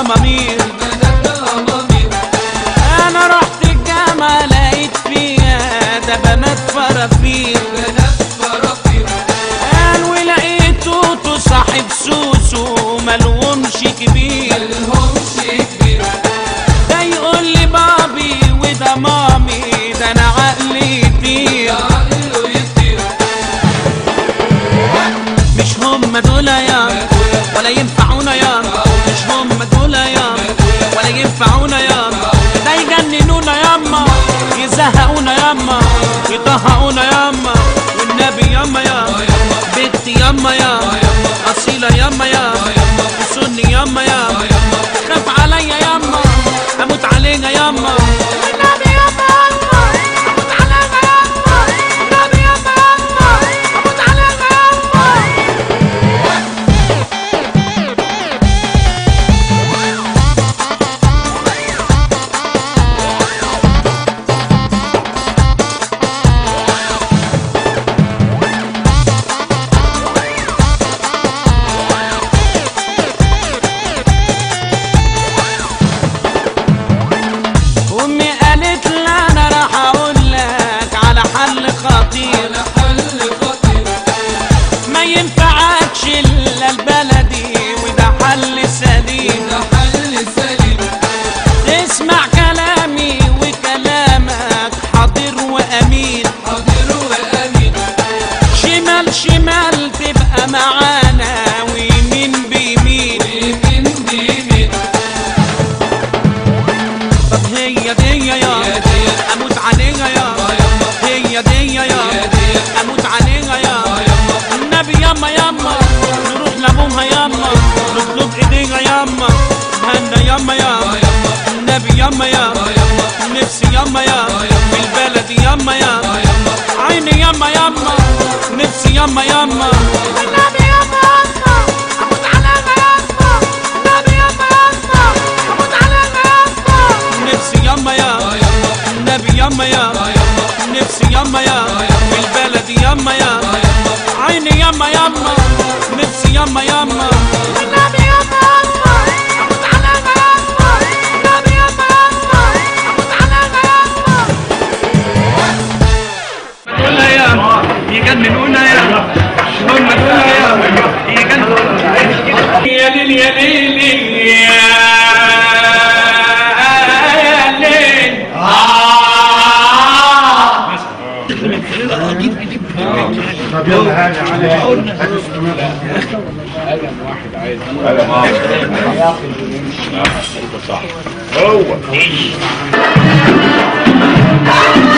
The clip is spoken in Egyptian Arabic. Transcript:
امامير انا رحت الجامعة لقيت فيها ده بنات فرافير قال ولقيت توتو صاحب سوسو ملهمش كبير ده يقول لي بابي وده مامي ده انا عقلي يطير مش هم دول يا ولا ينفعونا يا مش هم دول يا ولا ينفعونا يا ده يجننونا ياما يزهقونا ياما يطهقونا ياما والنبي ياما يا بنتي ياما يا أصيلة ياما يا سني ياما يا خاف عليا ياما أموت علينا ياما والنبي ياما ياما أموت علينا ياما والنبي ياما ياما أموت علينا ياما امي قالت لي انا راح اقول لك على حل خطير ما ينفعكش الا البلدي وده حل سليم اسمع كلامي وكلامك حاضر وامين شمال شمال تبقى معانا ويمين بيمين طب هي دي يا اموت عليها يا هي دي يا اموت عليها يا النبي ياما ياما نروح لابوها ياما نطلب ايديها ياما هنا ياما يا النبي ياما يا نفسي ياما يا في البلد ياما يا عيني ياما ياما نفسي ياما ياما النبي ياما ياما اموت عليها ياما النبي ياما ياما اموت عليها ياما نفسي ياما يا النبي ياما يا نفسي ياما يا في البلد ياما يا عيني ياما ياما نفسي ياما ياما النبي ياما ياما اموت عليها ياما النبي ياما ياما اموت عليها ياما دول يا يجننونا يا هم دول يا يجننونا يا ليل يا ليل يا ليل طب يلا هاني علي هات السكوت هو